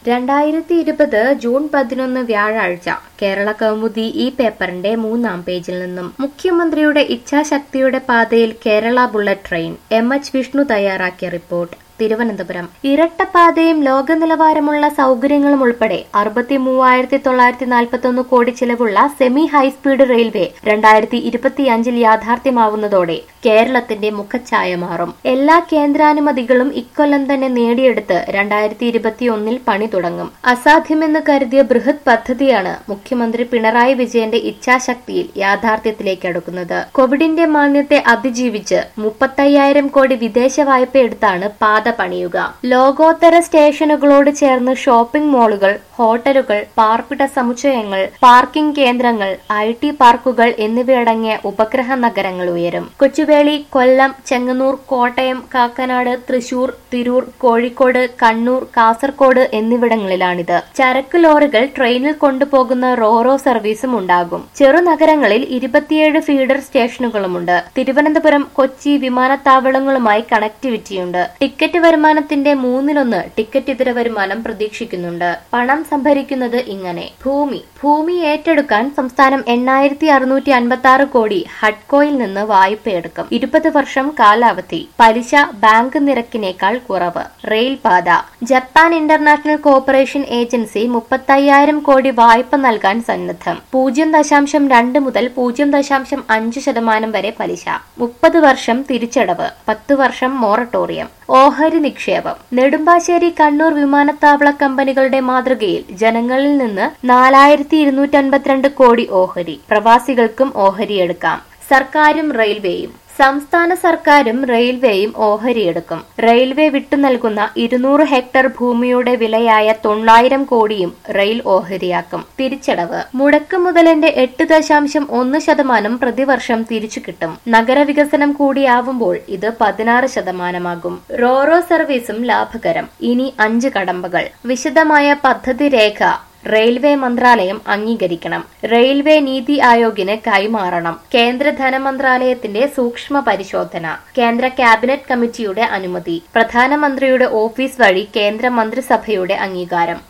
രണ്ടായിരത്തി ഇരുപത് ജൂൺ പതിനൊന്ന് വ്യാഴാഴ്ച കേരള കൗമുദി ഈ പേപ്പറിന്റെ മൂന്നാം പേജിൽ നിന്നും മുഖ്യമന്ത്രിയുടെ ഇച്ഛാശക്തിയുടെ പാതയിൽ Kerala bullet train M H Vishnu തയ്യാറാക്കിയ റിപ്പോർട്ട് തിരുവനന്തപുരം ഇരട്ടപ്പാതയും ലോക നിലവാരമുള്ള സൗകര്യങ്ങളും ഉൾപ്പെടെ അറുപത്തി മൂവായിരത്തി തൊള്ളായിരത്തി നാൽപ്പത്തി ഒന്ന് കോടി ചിലവുള്ള സെമി ഹൈസ്പീഡ് റെയിൽവേ രണ്ടായിരത്തി ഇരുപത്തിയഞ്ചിൽ യാഥാർത്ഥ്യമാവുന്നതോടെ കേരളത്തിന്റെ മുഖച്ഛായ മാറും എല്ലാ കേന്ദ്രാനുമതികളും ഇക്കൊല്ലം തന്നെ നേടിയെടുത്ത് രണ്ടായിരത്തി ഇരുപത്തിയൊന്നിൽ പണി തുടങ്ങും അസാധ്യമെന്ന് കരുതിയ ബൃഹത് പദ്ധതിയാണ് മുഖ്യമന്ത്രി പിണറായി വിജയന്റെ ഇച്ഛാശക്തിയിൽ യാഥാർത്ഥ്യത്തിലേക്ക് അടുക്കുന്നത് കോവിഡിന്റെ മാന്യത്തെ അതിജീവിച്ച് മുപ്പത്തയ്യായിരം കോടി വിദേശ വായ്പ എടുത്താണ് പാത പണിയുക ലോകോത്തര സ്റ്റേഷനുകളോട് ചേർന്ന് ഷോപ്പിംഗ് മാളുകൾ ഹോട്ടലുകൾ പാർപ്പിട സമുച്ചയങ്ങൾ പാർക്കിംഗ് കേന്ദ്രങ്ങൾ ഐ ടി പാർക്കുകൾ എന്നിവയടങ്ങിയ ഉപഗ്രഹ നഗരങ്ങൾ ഉയരും കൊച്ചുവേളി കൊല്ലം ചെങ്ങന്നൂർ കോട്ടയം കാക്കനാട് തൃശൂർ തിരൂർ കോഴിക്കോട് കണ്ണൂർ കാസർകോട് എന്നിവിടങ്ങളിലാണിത് ചരക്ക് ലോറികൾ ട്രെയിനിൽ കൊണ്ടുപോകുന്ന റോറോ സർവീസും ഉണ്ടാകും ചെറുനഗരങ്ങളിൽ ഇരുപത്തിയേഴ് ഫീഡർ സ്റ്റേഷനുകളുമുണ്ട് തിരുവനന്തപുരം കൊച്ചി വിമാനത്താവളങ്ങളുമായി കണക്ടിവിറ്റിയുണ്ട് ടിക്കറ്റ് വരുമാനത്തിന്റെ മൂന്നിലൊന്ന് ടിക്കറ്റ് ഇതര വരുമാനം പ്രതീക്ഷിക്കുന്നുണ്ട് പണം സംഭരിക്കുന്നത് ഇങ്ങനെ ഭൂമി ഭൂമി ഏറ്റെടുക്കാൻ സംസ്ഥാനം എണ്ണായിരത്തി അറുന്നൂറ്റി അൻപത്തി ആറ് കോടി ഹഡ്കോയിൽ നിന്ന് വായ്പയെടുക്കും ഇരുപത് വർഷം കാലാവധി പലിശ ബാങ്ക് നിരക്കിനേക്കാൾ കുറവ് റെയിൽപാത ജപ്പാൻ ഇന്റർനാഷണൽ കോർപ്പറേഷൻ ഏജൻസി മുപ്പത്തയ്യായിരം കോടി വായ്പ നൽകാൻ സന്നദ്ധം പൂജ്യം ദശാംശം രണ്ട് മുതൽ പൂജ്യം ദശാംശം അഞ്ച് ശതമാനം വരെ പലിശ മുപ്പത് വർഷം തിരിച്ചടവ് പത്ത് വർഷം മൊറട്ടോറിയം ഓഹരി നിക്ഷേപം നെടുമ്പാശ്ശേരി കണ്ണൂർ വിമാനത്താവള കമ്പനികളുടെ മാതൃകയിൽ ജനങ്ങളിൽ നിന്ന് നാലായിരത്തി ഇരുന്നൂറ്റി അൻപത്തിരണ്ട് കോടി ഓഹരി പ്രവാസികൾക്കും ഓഹരിയെടുക്കാം സർക്കാരും റെയിൽവേയും സംസ്ഥാന സർക്കാരും റെയിൽവേയും ഓഹരിയെടുക്കും റെയിൽവേ വിട്ടു നൽകുന്ന ഇരുന്നൂറ് ഹെക്ടർ ഭൂമിയുടെ വിലയായ തൊള്ളായിരം കോടിയും റെയിൽ ഓഹരിയാക്കും തിരിച്ചടവ് മുടക്ക് മുതലിന്റെ എട്ട് ദശാംശം ഒന്ന് ശതമാനം പ്രതിവർഷം തിരിച്ചു കിട്ടും നഗരവികസനം കൂടിയാവുമ്പോൾ ഇത് പതിനാറ് ശതമാനമാകും റോറോ സർവീസും ലാഭകരം ഇനി അഞ്ച് കടമ്പകൾ വിശദമായ പദ്ധതി രേഖ റെയിൽവേ മന്ത്രാലയം അംഗീകരിക്കണം റെയിൽവേ നീതി ആയോഗിന് കൈമാറണം കേന്ദ്ര ധനമന്ത്രാലയത്തിന്റെ സൂക്ഷ്മ പരിശോധന കേന്ദ്ര ക്യാബിനറ്റ് കമ്മിറ്റിയുടെ അനുമതി പ്രധാനമന്ത്രിയുടെ ഓഫീസ് വഴി കേന്ദ്ര മന്ത്രിസഭയുടെ അംഗീകാരം